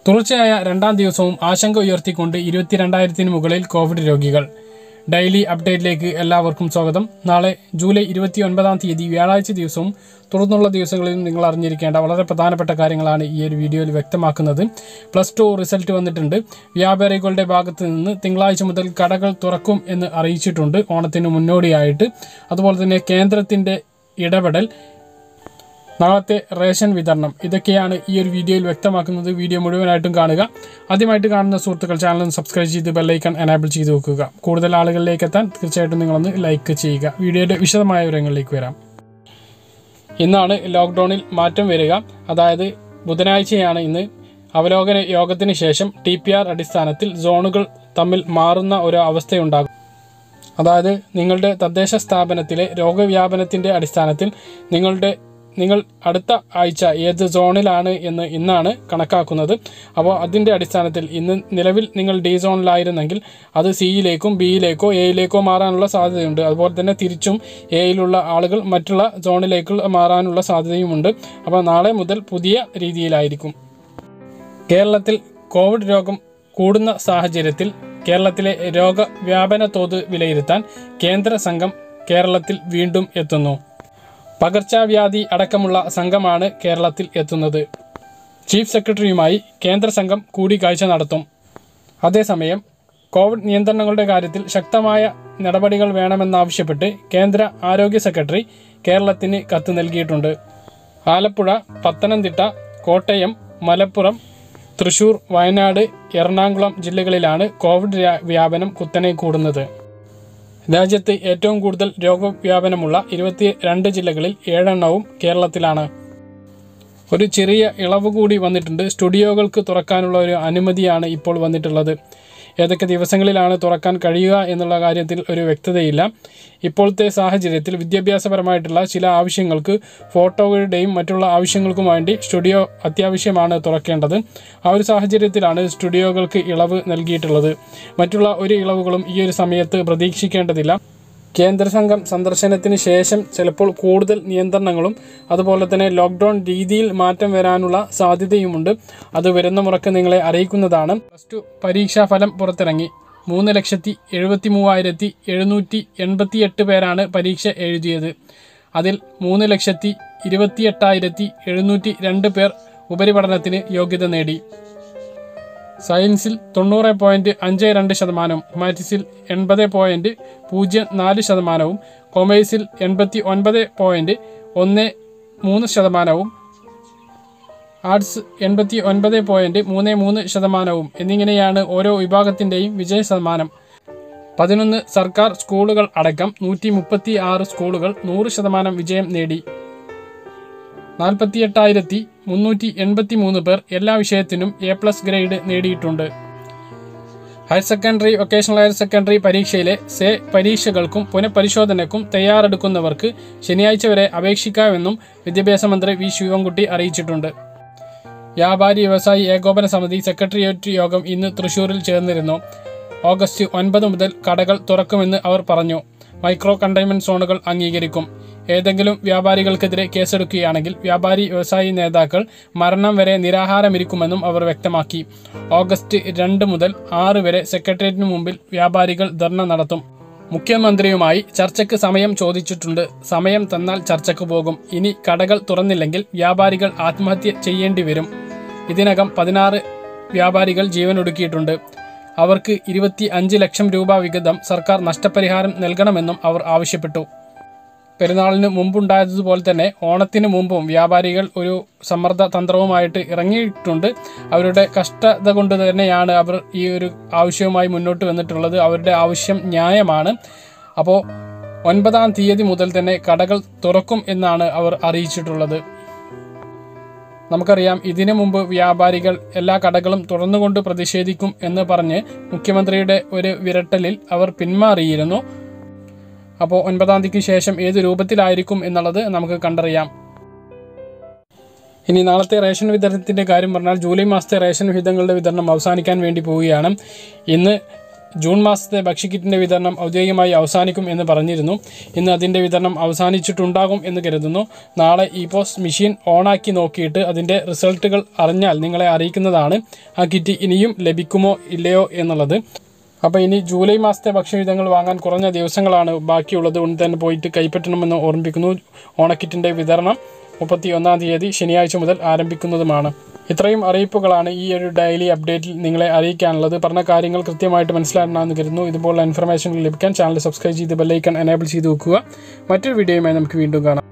തുടർച്ചയായ രണ്ടാം ദിവസവും ആശങ്ക ഉയർത്തിക്കൊണ്ട് ഇരുപത്തിരണ്ടായിരത്തിന് മുകളിൽ കോവിഡ് രോഗികൾ ഡെയിലി അപ്ഡേറ്റിലേക്ക് എല്ലാവർക്കും സ്വാഗതം നാളെ ജൂലൈ ഇരുപത്തി ഒൻപതാം തീയതി വ്യാഴാഴ്ച ദിവസവും തുടർന്നുള്ള ദിവസങ്ങളിലും നിങ്ങൾ അറിഞ്ഞിരിക്കേണ്ട വളരെ പ്രധാനപ്പെട്ട കാര്യങ്ങളാണ് ഈ ഒരു വീഡിയോയിൽ വ്യക്തമാക്കുന്നത് പ്ലസ് ടു റിസൾട്ട് വന്നിട്ടുണ്ട് വ്യാപാരികളുടെ ഭാഗത്ത് നിന്ന് തിങ്കളാഴ്ച മുതൽ കടകൾ തുറക്കും എന്ന് അറിയിച്ചിട്ടുണ്ട് ഓണത്തിന് മുന്നോടിയായിട്ട് അതുപോലെ തന്നെ കേന്ദ്രത്തിൻ്റെ ഇടപെടൽ നാളത്തെ റേഷൻ വിതരണം ഇതൊക്കെയാണ് ഈ ഒരു വീഡിയോയിൽ വ്യക്തമാക്കുന്നത് വീഡിയോ മുഴുവനായിട്ടും കാണുക ആദ്യമായിട്ട് കാണുന്ന സുഹൃത്തുക്കൾ ചാനൽ ഒന്ന് സബ്സ്ക്രൈബ് ചെയ്ത് ബെല്ലൈക്കൺ എനാബിൾ ചെയ്ത് വെക്കുക കൂടുതൽ ആളുകളിലേക്ക് എത്താൻ തീർച്ചയായിട്ടും നിങ്ങളൊന്ന് ലൈക്ക് ചെയ്യുക വീഡിയോയുടെ വിശദമായ വിവരങ്ങളിലേക്ക് വരാം ഇന്നാണ് ലോക്ക്ഡൗണിൽ മാറ്റം വരിക അതായത് ബുധനാഴ്ചയാണ് ഇന്ന് അവലോകന യോഗത്തിന് ശേഷം ടി പി ആർ അടിസ്ഥാനത്തിൽ സോണുകൾ തമ്മിൽ മാറുന്ന ഒരു അവസ്ഥയുണ്ടാകും അതായത് നിങ്ങളുടെ തദ്ദേശ സ്ഥാപനത്തിലെ രോഗവ്യാപനത്തിൻ്റെ അടിസ്ഥാനത്തിൽ നിങ്ങളുടെ നിങ്ങൾ അടുത്ത ആഴ്ച ഏത് സോണിലാണ് എന്ന് ഇന്നാണ് കണക്കാക്കുന്നത് അപ്പോൾ അതിൻ്റെ അടിസ്ഥാനത്തിൽ ഇന്ന് നിലവിൽ നിങ്ങൾ ഡി സോണിലായിരുന്നെങ്കിൽ അത് സിയിലേക്കും ബിയിലേക്കോ എയിലേക്കോ മാറാനുള്ള സാധ്യതയുണ്ട് അതുപോലെ തന്നെ തിരിച്ചും എയിലുള്ള ആളുകൾ മറ്റുള്ള സോണിലേക്ക് മാറാനുള്ള സാധ്യതയുമുണ്ട് അപ്പോൾ നാളെ മുതൽ പുതിയ രീതിയിലായിരിക്കും കേരളത്തിൽ കോവിഡ് രോഗം കൂടുന്ന സാഹചര്യത്തിൽ കേരളത്തിലെ രോഗവ്യാപന തോത് വിലയിരുത്താൻ കേന്ദ്ര സംഘം കേരളത്തിൽ വീണ്ടും എത്തുന്നു പകർച്ചവ്യാധി അടക്കമുള്ള സംഘമാണ് കേരളത്തിൽ എത്തുന്നത് ചീഫ് സെക്രട്ടറിയുമായി കേന്ദ്ര സംഘം കൂടിക്കാഴ്ച നടത്തും അതേസമയം കോവിഡ് നിയന്ത്രണങ്ങളുടെ കാര്യത്തിൽ ശക്തമായ നടപടികൾ വേണമെന്നാവശ്യപ്പെട്ട് കേന്ദ്ര ആരോഗ്യ സെക്രട്ടറി കേരളത്തിന് കത്ത് നൽകിയിട്ടുണ്ട് ആലപ്പുഴ പത്തനംതിട്ട കോട്ടയം മലപ്പുറം തൃശൂർ വയനാട് എറണാകുളം ജില്ലകളിലാണ് കോവിഡ് വ്യാ- വ്യാപനം കുത്തനെ കൂടുന്നത് രാജ്യത്ത് ഏറ്റവും കൂടുതൽ രോഗവ്യാപനമുള്ള ഇരുപത്തി രണ്ട് ജില്ലകളിൽ ഏഴെണ്ണവും കേരളത്തിലാണ് ഒരു ചെറിയ ഇളവ് കൂടി വന്നിട്ടുണ്ട് സ്റ്റുഡിയോകൾക്ക് തുറക്കാനുള്ള ഒരു അനുമതിയാണ് ഇപ്പോൾ വന്നിട്ടുള്ളത് ഏതൊക്കെ ദിവസങ്ങളിലാണ് തുറക്കാൻ കഴിയുക എന്നുള്ള കാര്യത്തിൽ ഒരു വ്യക്തതയില്ല ഇപ്പോഴത്തെ സാഹചര്യത്തിൽ വിദ്യാഭ്യാസപരമായിട്ടുള്ള ചില ആവശ്യങ്ങൾക്ക് ഫോട്ടോകളുടെയും മറ്റുള്ള ആവശ്യങ്ങൾക്കും വേണ്ടി സ്റ്റുഡിയോ അത്യാവശ്യമാണ് തുറക്കേണ്ടത് ആ ഒരു സാഹചര്യത്തിലാണ് സ്റ്റുഡിയോകൾക്ക് ഇളവ് നൽകിയിട്ടുള്ളത് മറ്റുള്ള ഒരു ഇളവുകളും ഈ ഒരു സമയത്ത് പ്രതീക്ഷിക്കേണ്ടതില്ല കേന്ദ്ര സംഘം സന്ദർശനത്തിന് ശേഷം ചിലപ്പോൾ കൂടുതൽ നിയന്ത്രണങ്ങളും അതുപോലെ തന്നെ ലോക്ക്ഡൗൺ രീതിയിൽ മാറ്റം വരാനുള്ള സാധ്യതയുമുണ്ട് അത് വരുന്ന മുറക്ക് നിങ്ങളെ അറിയിക്കുന്നതാണ് പ്ലസ് ടു പരീക്ഷാ ഫലം പുറത്തിറങ്ങി മൂന്ന് ലക്ഷത്തി എഴുപത്തി മൂവായിരത്തി എഴുന്നൂറ്റി എൺപത്തി എട്ട് പേരാണ് പരീക്ഷ എഴുതിയത് അതിൽ മൂന്ന് ലക്ഷത്തി ഇരുപത്തി എട്ടായിരത്തി എഴുന്നൂറ്റി രണ്ട് പേർ ഉപരിപഠനത്തിന് യോഗ്യത നേടി സയൻസിൽ തൊണ്ണൂറ് പോയിന്റ് അഞ്ച് രണ്ട് ശതമാനവും ഹ്യൂമാനിറ്റീസിൽ എൺപത് പോയിന്റ് പൂജ്യം നാല് ശതമാനവും കൊമേഴ്സിൽ എൺപത്തി ഒൻപത് പോയിന്റ് ഒന്ന് മൂന്ന് ശതമാനവും ആർട്സ് എൺപത്തി ഒൻപത് പോയിന്റ് മൂന്ന് മൂന്ന് ശതമാനവും എന്നിങ്ങനെയാണ് ഓരോ വിഭാഗത്തിൻ്റെയും വിജയ ശതമാനം പതിനൊന്ന് സർക്കാർ സ്കൂളുകൾ അടക്കം നൂറ്റി മുപ്പത്തി ആറ് സ്കൂളുകൾ നൂറ് ശതമാനം വിജയം നേടി നാൽപ്പത്തി എട്ടായിരത്തി മുന്നൂറ്റി എൺപത്തി മൂന്ന് പേർ എല്ലാ വിഷയത്തിനും എ പ്ലസ് ഗ്രേഡ് നേടിയിട്ടുണ്ട് higher secondary vocational higher secondary പരീക്ഷയിലെ സേ പരീക്ഷകൾക്കും പുനഃപരിശോധനയ്ക്കും തയ്യാറെടുക്കുന്നവർക്ക് ശനിയാഴ്ച വരെ അപേക്ഷിക്കാമെന്നും വിദ്യാഭ്യാസ മന്ത്രി വി ശിവൻകുട്ടി അറിയിച്ചിട്ടുണ്ട് വ്യാപാരി വ്യവസായി ഏകോപന സമിതി സെക്രട്ടേറിയറ്റ് യോഗം ഇന്ന് തൃശൂരിൽ ചേർന്നിരുന്നു ഓഗസ്റ്റ് ഒൻപത് മുതൽ കടകൾ തുറക്കുമെന്ന് അവർ പറഞ്ഞു മൈക്രോ കണ്ടെയ്ൻമെന്റ് സോണുകൾ അംഗീകരിക്കും ഏതെങ്കിലും വ്യാപാരികൾക്കെതിരെ കേസെടുക്കുകയാണെങ്കിൽ വ്യാപാരി വ്യവസായി നേതാക്കൾ മരണം വരെ നിരാഹാരമിരിക്കുമെന്നും അവർ വ്യക്തമാക്കി ഓഗസ്റ്റ് രണ്ട് മുതൽ ആറ് വരെ സെക്രട്ടേറിയറ്റിന് മുമ്പിൽ വ്യാപാരികൾ ധർണ നടത്തും മുഖ്യമന്ത്രിയുമായി ചർച്ചയ്ക്ക് സമയം ചോദിച്ചിട്ടുണ്ട് സമയം തന്നാൽ ചർച്ചയ്ക്ക് പോകും ഇനി കടകൾ തുറന്നില്ലെങ്കിൽ വ്യാപാരികൾ ആത്മഹത്യ ചെയ്യേണ്ടി വരും ഇതിനകം പതിനാറ് വ്യാപാരികൾ ജീവനൊടുക്കിയിട്ടുണ്ട് അവർക്ക് ഇരുപത്തി അഞ്ച് ലക്ഷം രൂപ വിഹിതം സർക്കാർ നഷ്ടപരിഹാരം നൽകണമെന്നും അവർ ആവശ്യപ്പെട്ടു പെരുന്നാളിന് മുമ്പുണ്ടായതുപോലെ തന്നെ ഓണത്തിന് മുമ്പും വ്യാപാരികൾ ഒരു സമ്മർദ്ദ തന്ത്രവുമായിട്ട് ഇറങ്ങിയിട്ടുണ്ട് അവരുടെ കഷ്ടത കൊണ്ട് തന്നെയാണ് അവർ ഈ ഒരു ആവശ്യവുമായി മുന്നോട്ട് വന്നിട്ടുള്ളത് അവരുടെ ആവശ്യം ന്യായമാണ് അപ്പോൾ ഒൻപതാം തീയതി മുതൽ തന്നെ കടകൾ തുറക്കും എന്നാണ് അവർ അറിയിച്ചിട്ടുള്ളത് നമുക്കറിയാം ഇതിനു മുമ്പ് വ്യാപാരികൾ എല്ലാ കടകളും തുറന്നുകൊണ്ട് പ്രതിഷേധിക്കും എന്ന് പറഞ്ഞ് മുഖ്യമന്ത്രിയുടെ ഒരു വിരട്ടലിൽ അവർ പിന്മാറിയിരുന്നു അപ്പോൾ ഒൻപതാം തീയതിക്ക് ശേഷം ഏത് രൂപത്തിലായിരിക്കും എന്നുള്ളത് നമുക്ക് കണ്ടറിയാം ഇനി നാളത്തെ റേഷൻ വിതരണത്തിൻ്റെ കാര്യം പറഞ്ഞാൽ ജൂലൈ മാസത്തെ റേഷൻ വിഹിതങ്ങളുടെ വിതരണം അവസാനിക്കാൻ വേണ്ടി പോവുകയാണ് ഇന്ന് ജൂൺ മാസത്തെ ഭക്ഷ്യക്കിറ്റിൻ്റെ വിതരണം ഔദ്യോഗികമായി അവസാനിക്കും എന്ന് പറഞ്ഞിരുന്നു ഇന്ന് അതിൻ്റെ വിതരണം അവസാനിച്ചിട്ടുണ്ടാകും എന്ന് കരുതുന്നു നാളെ ഈ പോസ്റ്റ് മെഷീൻ ഓണാക്കി നോക്കിയിട്ട് അതിൻ്റെ റിസൾട്ടുകൾ അറിഞ്ഞാൽ നിങ്ങളെ അറിയിക്കുന്നതാണ് ആ കിറ്റ് ഇനിയും ലഭിക്കുമോ ഇല്ലയോ എന്നുള്ളത് അപ്പോൾ ഇനി ജൂലൈ മാസത്തെ ഭക്ഷ്യവിധങ്ങൾ വാങ്ങാൻ കുറഞ്ഞ ദിവസങ്ങളാണ് ബാക്കിയുള്ളത് ഉടൻ തന്നെ പോയിട്ട് കൈപ്പറ്റണമെന്ന് ഓർമ്മിപ്പിക്കുന്നു ഓണക്കിറ്റിൻ്റെ വിതരണം മുപ്പത്തി ഒന്നാം തീയതി ശനിയാഴ്ച മുതൽ ആരംഭിക്കുന്നതുമാണ് ഇത്രയും അറിയിപ്പുകളാണ് ഈ ഒരു ഡെയിലി അപ്ഡേറ്റിൽ നിങ്ങളെ അറിയിക്കാനുള്ളത് പറഞ്ഞ കാര്യങ്ങൾ കൃത്യമായിട്ട് മനസ്സിലാക്കണമെന്ന് കരുതുന്നു ഇതുപോലുള്ള ഇൻഫർമേഷൻ ലഭിക്കാൻ ചാനൽ സബ്സ്ക്രൈബ് ചെയ്ത് ബെല്ലൈക്കൺ എനേബിൾ ചെയ്ത് വെക്കുക മറ്റൊരു വീഡിയോയുമായി നമുക്ക് വീണ്ടും കാണാം